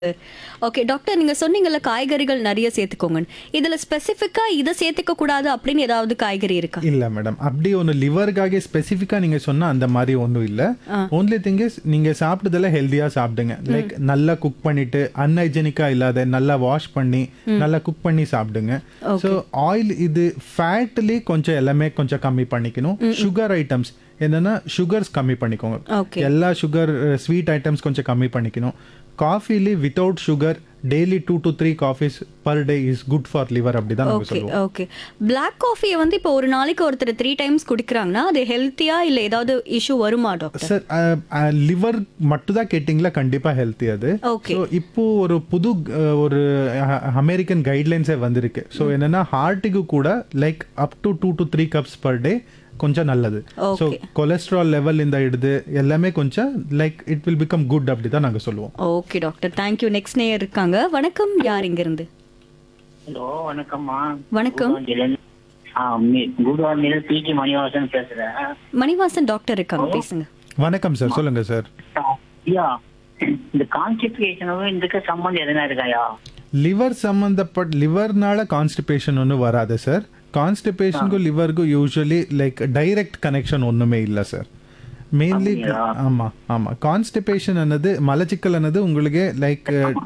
Okay doctor நீங்க சொன்னீங்கல்ல காய்கறிகள் நிறைய சேர்த்துக்கோங்க இதுல ஸ்பெசிஃபிக்கா இதை சேர்த்துக்க கூடாது அப்படின்னு ஏதாவது காய்கறி இருக்கா இல்ல மேடம் அப்படி ஒன்று லிவருக்காக ஸ்பெசிஃபிக்கா நீங்க சொன்ன அந்த மாதிரி ஒன்றும் இல்ல ஓன்லி திங் இஸ் நீங்க சாப்பிட்டதெல்லாம் ஹெல்தியா சாப்பிடுங்க லைக் நல்லா குக் பண்ணிட்டு அன்ஹைஜெனிக்கா இல்லாத நல்லா வாஷ் பண்ணி நல்லா குக் பண்ணி சாப்பிடுங்க ஸோ ஆயில் இது ஃபேட்லயே கொஞ்சம் எல்லாமே கொஞ்சம் கம்மி பண்ணிக்கணும் சுகர் ஐட்டம்ஸ் என்னன்னா சுகர்ஸ் கம்மி பண்ணிக்கோங்க ஓகே எல்லா சுகர் ஸ்வீட் ஐட்டம்ஸ் கொஞ்சம் கம்மி பண்ணிக்கணும் காஃபிலே without sugar daily two to three coffees per day is good for liver அப்படி தான் நாங்கள் ஓகே சொல்லுவோம் ஓகே பிளாக் காஃபியை வந்து இப்போ ஒரு நாளைக்கு ஒருத்தர் த்ரீ டைம்ஸ் குடிக்கிறாங்கன்னா அது ஹெல்த்தியா இல்ல ஏதாவது இஷ்யூ வருமா டாக்டர் சார் லிவர் மட்டும் தான் கேட்டிங்களா கண்டிப்பா ஹெல்த்தி அது ஓகே ஸோ இப்போ ஒரு புது அஹ், ஒரு அமெரிக்கன் கைட்லைன்ஸே வந்திருக்கு ஸோ என்னன்னா ஹார்ட்டுக்கு கூட like up to two to three cups per day கொஞ்சம் நல்லது ஸோ Okay. கொலஸ்ட்ரால் லெவல் இந்த இடுது எல்லாமே கொஞ்சம் like it will become good அப்படி தான் நாங்கள் சொல்லுவோம் ஓகே டாக்டர் தேங்க்யூ நெக்ஸ்ட் நேயர் இருக்காங்க வணக்கம் யார் இங்க இருந்து ஹலோ வணக்கம்மா வணக்கம். குருவாமில் பிஜி மணிவாசன் பேசுறேன் மணிவாசன் டாக்டர் இருக்காங்க பேசுங்க வணக்கம் சார் சொல்லுங்க சார் ஐயா இந்த கான்ஸ்டிபிகேஷனும் இதுக்கு சம்பந்தம் எதுனா இருக்காயா லிவர் சம்மந்தப்பட்ட லிவர்னால கான்ஸ்டிபேஷன் ஒன்றும் வராது சார் கான்ஸ்டிபேஷனுக்கும் லிவருக்கும் யூஸ்வலி லைக் டைரக்ட் கனெக்ஷன் ஒன்றுமே இல்லை சார் மெயின்லி அப்படியா? ஆமாம் ஆமாம் கான்ஸ்டிபேஷன் ಅನ್ನது மலச்சிக்கல் ಅನ್ನது உங்களுக்கு லைக்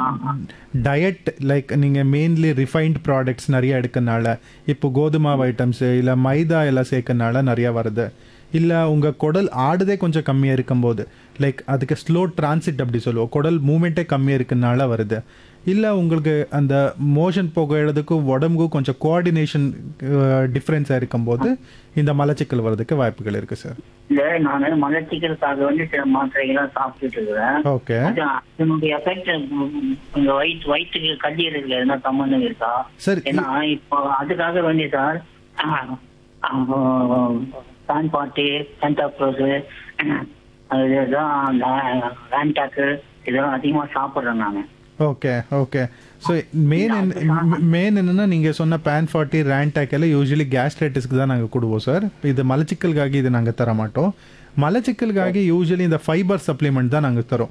டயட் லைக் நீங்கள் மெயின்லி ரிஃபைன்ட் ப்ராடக்ட்ஸ் நிறைய எடுக்கனால இப்போ கோதுமாவு ஐட்டம்ஸ் இல்லை மைதா எல்லாம் சேர்க்கறனால நிறையா வருது இல்லை உங்கள் குடல் ஆடுதே கொஞ்சம் கம்மியாக இருக்கும்போது லைக் அதுக்கு ஸ்லோ டிரான்சிட் அப்படி சொல்லுவோம் குடல் மூமெண்ட்டே கம்மியாக இருக்கனால வருது இல்லை உங்களுக்கு அந்த மோஷன் போகிறதுக்கும் உடம்புக்கும் கொஞ்சம் கோஆர்டினேஷன் டிஃப்ரென்ஸாக இருக்கும்போது இந்த மலச்சிக்கல் வர்றதுக்கு வாய்ப்புகள் இருக்குது சார் இல்ல நான் மலச்சிக்கலுக்காக வந்து சில மாத்திரைகள்லாம் சாப்பிட்டுட்டு இருக்கிறேன் ஓகே அது அதனுடைய எஃபெக்ட் உங்க வயிற்று வயிற்றுக்கு கல்லீரல் எதுனா சம்பந்தம் இருக்கா சார் ஏன்னா இப்போ அதுக்காக வேண்டி சார் பேன் பாட்டு சென்டாப்ரோஸு அதுதான் வேன்டாக்கு இதெல்லாம் அதிகமாக சாப்பிட்றேன் நான் okay okay so main main என்னன்னா நீங்கள் சொன்ன பேன் ஃபார்ட்டி ரேண்டாக் எல்லாம் யூஸ்வலி கேஸ்ட்ரைட்டிஸ்க்கு தான் நாங்கள் கொடுவோம் சார் இது மலச்சிக்கலுக்காக இது நாங்கள் தர மாட்டோம் மலச்சிக்கலுக்காக யூஸ்வலி இந்த ஃபைபர் சப்ளிமெண்ட் தான் நாங்கள் தரோம்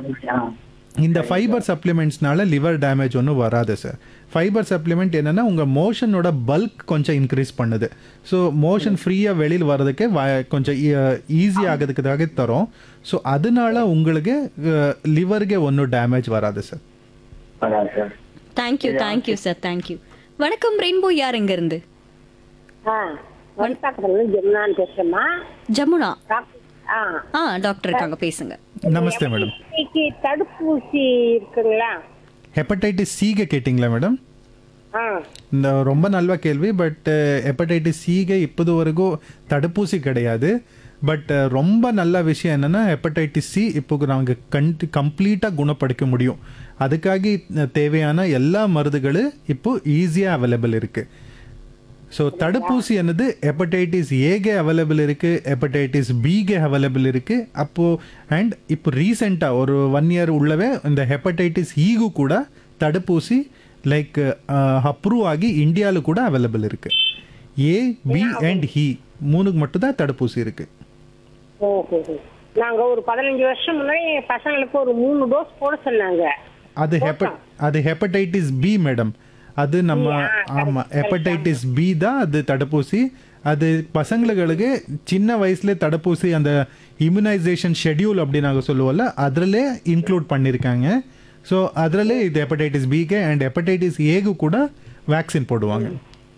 இந்த ஃபைபர் சப்ளிமெண்ட்ஸ்னால லிவர் டேமேஜ் ஒன்றும் வராது சார் ஃபைபர் சப்ளிமெண்ட் என்னன்னா உங்கள் மோஷனோட பல்க் கொஞ்சம் இன்க்ரீஸ் பண்ணுது ஸோ மோஷன் ஃப்ரீயாக வெளியில் வர்றதுக்கு வ- கொஞ்சம் ஈஸி ஆகிறதுக்காக தரோம் ஸோ அதனால உங்களுக்கு லிவருக்கு ஒன்றும் டேமேஜ் வராது சார் வராது sir thank you thank you sir thank you வணக்கம் ரெயின்போ யார் இங்க இருந்து ஆ வழிபாக்கத்துல ஜெம்னான்னு பேசுறேம்மா ஜமுனா டாக்டர் ஆ ஆ டாக்டர் இருக்காங்க பேசுங்க நமஸ்தே மேடம் இன்னைக்கு தடுப்பூசி இருக்குங்களா ஹெப்படைட்டிஸ் சிಗೆ கேட்டிங்களா மேடம் ஆ இந்த ரொம்ப நல்ல கேள்வி பட் ஹெப்படைட்டிஸ் சிಗೆ இப்போதுவரைக்கும் தடுப்பூசி கிடையாது பட் ரொம்ப நல்ல விஷயம் என்னன்னா ஹெப்படைட்டிஸ் சி இப்போ நாங்கள் கண்டி கம்ப்ளீட்டாக குணப்படுத்த முடியும் அதுக்காக தேவையான எல்லா மருந்துகளும் இப்போ ஈஸியாக அவைலபிள் இருக்குது ஸோ தடுப்பூசி என்னது ஹெப்படைட்டிஸ் ஏಗೆ அவைலபிள் இருக்கு ஹெப்படைட்டிஸ் பிಗೆ அவைலபிள் இருக்கு அப்போ அண்ட் இப்போ ரீசெண்டாக ஒரு ஒன் இயர் உள்ளவே இந்த ஹெப்படைட்டிஸ் ஈகு கூட தடுப்பூசி லைக் அப்ரூவ் ஆகி இந்தியாவில் கூட அவைலபிள் இருக்கு ஏ பி அண்ட் ஹி மூணுக்கு மட்டும்தான் தடுப்பூசி இருக்கு ஓஹோ நாங்க ஒரு பதினஞ்சு வருஷம் முன்னாடி என் பசங்களுக்கு ஒரு மூணு டோஸ் போட சொன்னாங்க அது ஹெப்ப அது ஹெப்படைட்டிஸ் பி மேடம் அது நம்ம ஆமா ஹெப்படைட்டிஸ் பி தான் அது தடுப்பூசி அது பசங்களுக்கு சின்ன வயசுல தடுப்பூசி அந்த இம்யூனைசேஷன் ஷெட்யூல் அப்படி நாங்கள் சொல்லுவோம்ல அதிலே இன்க்ளூட் பண்ணியிருக்காங்க ஸோ அதிலே இது ஹெப்படைட்டிஸ் பிக்கு அண்ட் ஹெப்படைட்டிஸ் ஏக்கு கூட வேக்சின் போடுவாங்க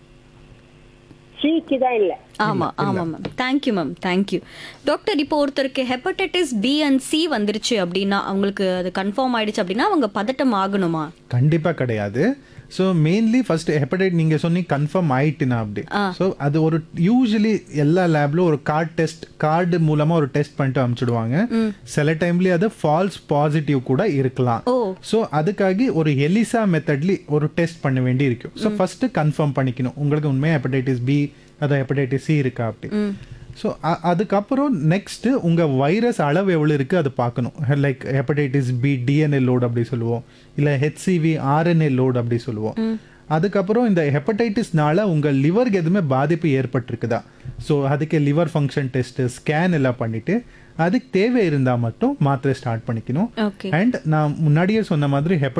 சிக்கு தான் இல்ல ஆமா ஆமா ma'am thank you ma'am thank you doctor இப்போ ஒருத்தருக்கு ஹெப்படைட்டிஸ் பி அண்ட் சி வந்துருச்சு அப்படின்னா அவங்களுக்கு அது கன்ஃபார்ம் ஆயிடுச்சு அப்படின்னா அவங்க பதட்டம் ஆகணுமா கண்டிப்பாக கிடையாது ஸோ மெயின்லி ஃபர்ஸ்ட் ஹெப்படைட் நீங்கள் சொன்னீங்க கன்ஃபார்ம் ஆயிட்டுனா அப்படி ஸோ அது ஒரு யூஸ்வலி எல்லா லேப்ல ஒரு கார்டு டெஸ்ட் கார்டு மூலமா ஒரு டெஸ்ட் பண்ணிட்டு அனுப்பிச்சிடுவாங்க சில டைம்ல அது ஃபால்ஸ் பாசிட்டிவ் கூட இருக்கலாம் ஓ ஸோ அதுக்காக ஒரு எலிசா மெத்தட்லி ஒரு டெஸ்ட் பண்ண வேண்டி இருக்கும் ஸோ ஃபர்ஸ்ட் கன்ஃபார்ம் பண்ணிக்கணும் உங்களுக்கு உண்மையாக ஹெப்படைட்டிஸ் பி அதான் ஹெப்படைட்டிஸ் சி இருக்கா அப்படி ஸோ அதுக்கப்புறம் நெக்ஸ்ட் உங்க வைரஸ் அளவு எவ்வளோ இருக்கு அது பார்க்கணும் like hepatitis B DNA load அப்படி சொல்லுவோம் இல்லை ஹெச்சிவி ஆர்என்ஏ லோட் அப்படி சொல்லுவோம் அதுக்கப்புறம் இந்த ஹெப்படைட்டிஸ்னால உங்கள் லிவருக்கு எதுவுமே பாதிப்பு ஏற்பட்டிருக்குதா ஸோ அதுக்கு லிவர் ஃபங்க்ஷன் டெஸ்ட்டு ஸ்கேன் எல்லாம் பண்ணிட்டு அதுக்கு தேவை இருந்தால் மட்டும் மாத்திரை ஸ்டார்ட் பண்ணிக்கணும் ஓகே அண்ட் நான் முன்னாடியே சொன்ன மாதிரி ஹெப்ப